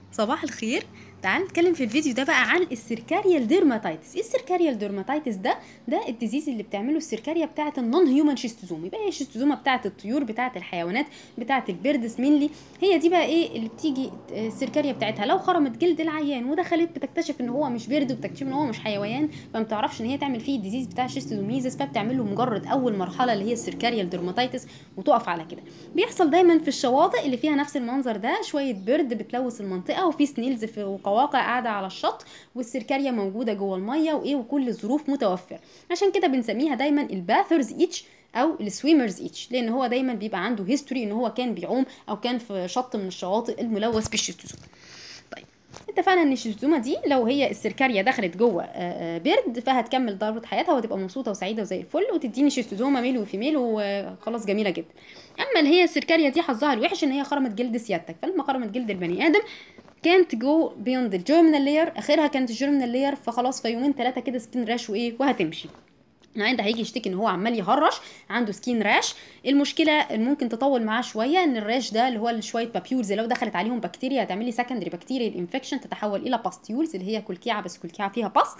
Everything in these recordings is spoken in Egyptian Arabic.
صباح الخير تعال نتكلم في الفيديو ده بقى عن السيركاريال ديرماتايتس ايه السيركاريال ديرماتايتس ده ده الديزيز اللي بتعمله السيركاريا بتاعه النون هيومن شيستوزوم يبقى هي الشيستوزومه بتاعه الطيور بتاعه الحيوانات بتاعه البيردز مينلي هي دي بقى ايه اللي بتيجي السيركاريا بتاعتها لو خرمت جلد العيان ودخلت بتكتشف ان هو مش بيرد وبتكتشف ان هو مش حيوان فما بتعرفش ان هي تعمل فيه الديزيز بتاع الشيستوزوميزس فبتعمل له مجرد اول مرحله اللي هي السيركاريال ديرماتايتس وتقف على كده بيحصل دايما في الشواطئ اللي فيها نفس المنظر ده شويه بيرد بتلوث المنطقه وفي سنيلز في وقواقع قاعده على الشط والسيركاريا موجوده جوه الميه وايه وكل الظروف متوفره عشان كده بنسميها دايما الباثرز ايتش او السويمرز ايتش لان هو دايما بيبقى عنده هيستوري ان هو كان بيعوم او كان في شط من الشواطئ الملوث بالشيستوزوم طيب اتفقنا ان الشيستوزومه دي لو هي السيركاريا دخلت جوه بيرد فهتكمل ضربه حياتها وتبقى مبسوطه وسعيده وزي الفل وتديني شيستوزومه ميل وفيميل وخلاص جميله جدا اما اللي هي السيركاريا دي حظها الوحش ان هي خرمت جلد سيادتك فلما خرمت جلد البني ادم كانت جو بيوند الجيرمينال لاير اخرها كانت الجيرمينال لاير فخلاص في يومين ثلاثه كده سكين راش وايه وهتمشي العين ده هيجي يشتكي ان هو عمال يهرش عنده سكين راش المشكله اللي ممكن تطول معاه شويه ان الراش ده اللي هو شويه بابيولز لو دخلت عليهم بكتيريا هتعمل لي سكندري بكتيريا انفكشن تتحول الى باستيولز اللي هي كلكيعه بس كلكيعه فيها باس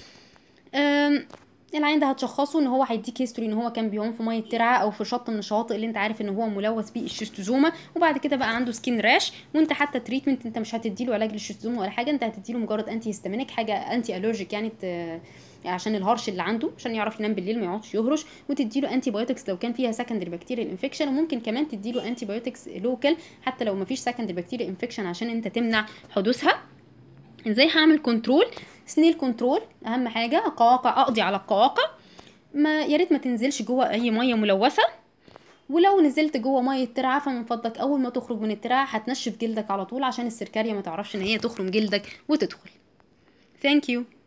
العين ده هتشخصه ان هو هيديك هيستوري ان هو كان بيعوم في ميه ترعه او في شط من الشواطئ اللي انت عارف ان هو ملوث بيه الشيستوزوما وبعد كده بقى عنده سكين راش وانت حتى تريتمنت انت مش هتديله علاج للشيستوزوما ولا حاجه انت هتديله مجرد انتي هيستامينيك حاجه انتي الرجيك يعني ت... عشان الهرش اللي عنده عشان يعرف ينام بالليل ما يقعدش يهرش وتديله انتي بايوتكس لو كان فيها سكندري بكتيريال انفكشن وممكن كمان تديله انتي بايوتكس لوكال حتى لو ما فيش سكندري بكتيريال انفكشن عشان انت تمنع حدوثها ازاي هعمل كنترول سنيل كنترول اهم حاجه قواقع اقضي على القواقع ما يا ريت ما تنزلش جوه اي ميه ملوثه ولو نزلت جوه ميه ترعه فمن فضلك اول ما تخرج من الترعه هتنشف جلدك على طول عشان السركاريا ما تعرفش ان هي تخرم جلدك وتدخل ثانك يو